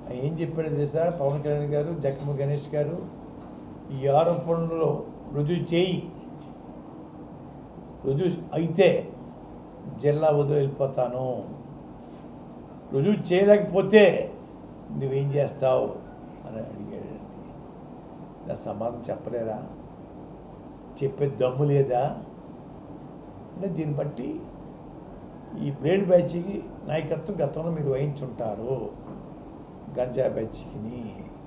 ఆయన ఏం చెప్పాడు తెలుసా పవన్ కళ్యాణ్ గారు జక్కమ్మ గణేష్ గారు ఈ ఆరోపణలో రుజువు చేయి రుజువు అయితే జిల్లా వదిలి వెళ్ళిపోతాను రుజువు చేయలేకపోతే నువ్వేం చేస్తావు అని అడిగాడండి నా సమాధానం చెప్పలేరా చెప్పే దమ్ము లేదా అంటే దీన్ని బట్టి ఈ బ్లేడ్ బ్యాచ్కి నాయకత్వం గతంలో మీరు వహించుంటారు గంజా బ్యాచ్కిని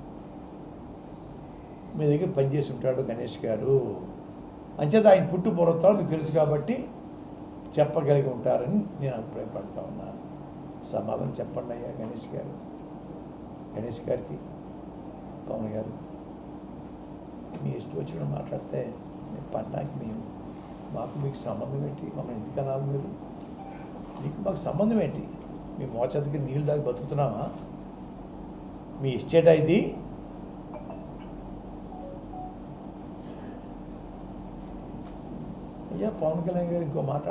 మీ దగ్గర పనిచేసి ఉంటాడు గణేష్ గారు అంచేత ఆయన పుట్టు పూర్వత్వం మీకు తెలుసు కాబట్టి చెప్పగలిగి ఉంటారని నేను అభిప్రాయపడతా ఉన్నాను సమాధానం చెప్పండి అయ్యా గణేష్ గారు గణేష్ గారికి పవన్ గారు మీ ఇష్టం వచ్చిన మాట్లాడితే మేము పడ్డానికి మేము మాకు మీకు సంబంధం ఏంటి మమ్మల్ని ఎందుకు అనాలి మీరు మీకు మాకు సంబంధం ఏంటి మీ మోచేతకి నీళ్ళు దాకా బతుకుతున్నామా మీ ఇస్టేటా ఇది అయ్యా పవన్ కళ్యాణ్ గారు ఇంకో మాట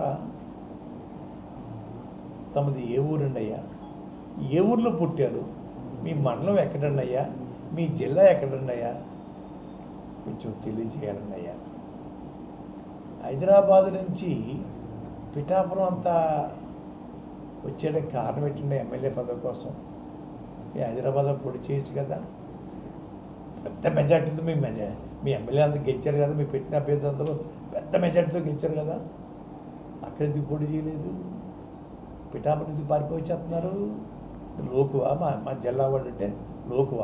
తమది ఏ ఊరండి అయ్యా ఏ ఊర్లో పుట్టారు మీ మండలం ఎక్కడండి అయ్యా మీ జిల్లా ఎక్కడండి అయ్యా కొంచెం తెలియజేయాలండి అయ్యా హైదరాబాద్ నుంచి పిఠాపురం అంతా వచ్చేయడానికి కారణం ఏంటండి ఎమ్మెల్యే పదవి కోసం ఈ హైదరాబాద్లో పొడి చేయొచ్చు కదా పెద్ద మెజార్టీతో మీ మెజా మీ ఎమ్మెల్యే అంతా గెలిచారు కదా మీ పెట్టిన అభ్యర్థి అందరూ పెద్ద మెజార్టీతో గెలిచారు కదా అక్కడ ఎందుకు పోటీ చేయలేదు పిఠాపురం ఎందుకు పారిపోయి వచ్చేస్తున్నారు లోకువా మా మా జిల్లా వాళ్ళు అంటే లోకువా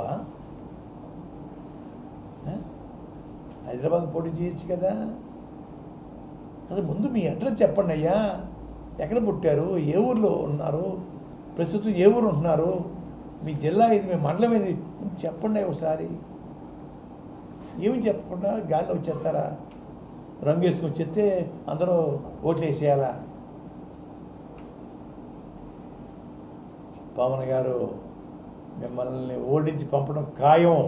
ఆ? హైదరాబాద్ పోటీ చేయొచ్చు కదా అది ముందు మీ అడ్రస్ చెప్పండి అయ్యా ఎక్కడ పుట్టారు ఏ ఊర్లో ఉన్నారు ప్రస్తుతం ఏ ఊరు ఉంటున్నారు మీ జిల్లా ఇది మీ మండలం ఇది చెప్పండి ఒకసారి ఏమి చెప్పకుండా గాల్లో వచ్చేస్తారా రంగు వేసుకొని వచ్చేస్తే అందరూ ఓట్లు వేసేయాలా పవన్ గారు మిమ్మల్ని ఓడించి పంపడం ఖాయం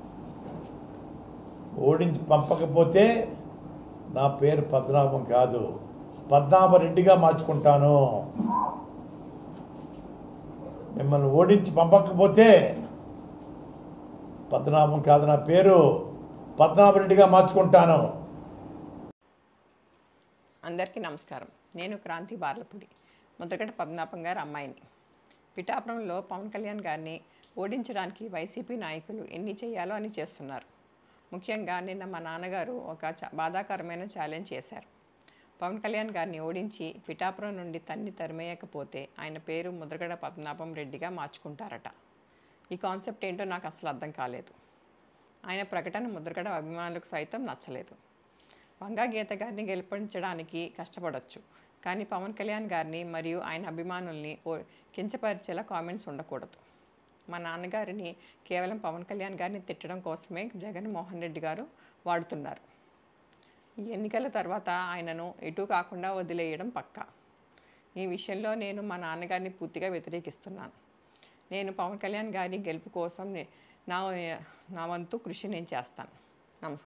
ఓడించి పంపకపోతే నా పేరు పద్మనాభం కాదు పద్మనాభరెడ్డిగా మార్చుకుంటాను మిమ్మల్ని ఓడించి పంపకపోతే పద్మనాభం కాదు నా పేరు పద్మనాభరెడ్డిగా మార్చుకుంటాను అందరికీ నమస్కారం నేను క్రాంతి బార్లపూడి ముద్రగడ పద్మనాభం గారు అమ్మాయిని పిఠాపురంలో పవన్ కళ్యాణ్ గారిని ఓడించడానికి వైసీపీ నాయకులు ఎన్ని చేయాలో అని చేస్తున్నారు ముఖ్యంగా నిన్న మా నాన్నగారు ఒక చ- బాధాకరమైన ఛాలెంజ్ చేశారు పవన్ కళ్యాణ్ గారిని ఓడించి పిఠాపురం నుండి తన్ని తరిమేయకపోతే ఆయన పేరు ముద్రగడ పద్మనాభం రెడ్డిగా మార్చుకుంటారట ఈ కాన్సెప్ట్ ఏంటో నాకు అసలు అర్థం కాలేదు ఆయన ప్రకటన ముద్రగడ అభిమానులకు సైతం నచ్చలేదు వంగా గీత గారిని గెలిపించడానికి కష్టపడొచ్చు కానీ పవన్ కళ్యాణ్ గారిని మరియు ఆయన అభిమానుల్ని ఓ కించపరిచేలా కామెంట్స్ ఉండకూడదు మా నాన్నగారిని కేవలం పవన్ కళ్యాణ్ గారిని తిట్టడం కోసమే జగన్మోహన్ రెడ్డి గారు వాడుతున్నారు ఈ ఎన్నికల తర్వాత ఆయనను ఎటు కాకుండా వదిలేయడం పక్కా ఈ విషయంలో నేను మా నాన్నగారిని పూర్తిగా వ్యతిరేకిస్తున్నాను నేను పవన్ కళ్యాణ్ గారి గెలుపు కోసం నే- నా నా వంతు కృషి నేను చేస్తాను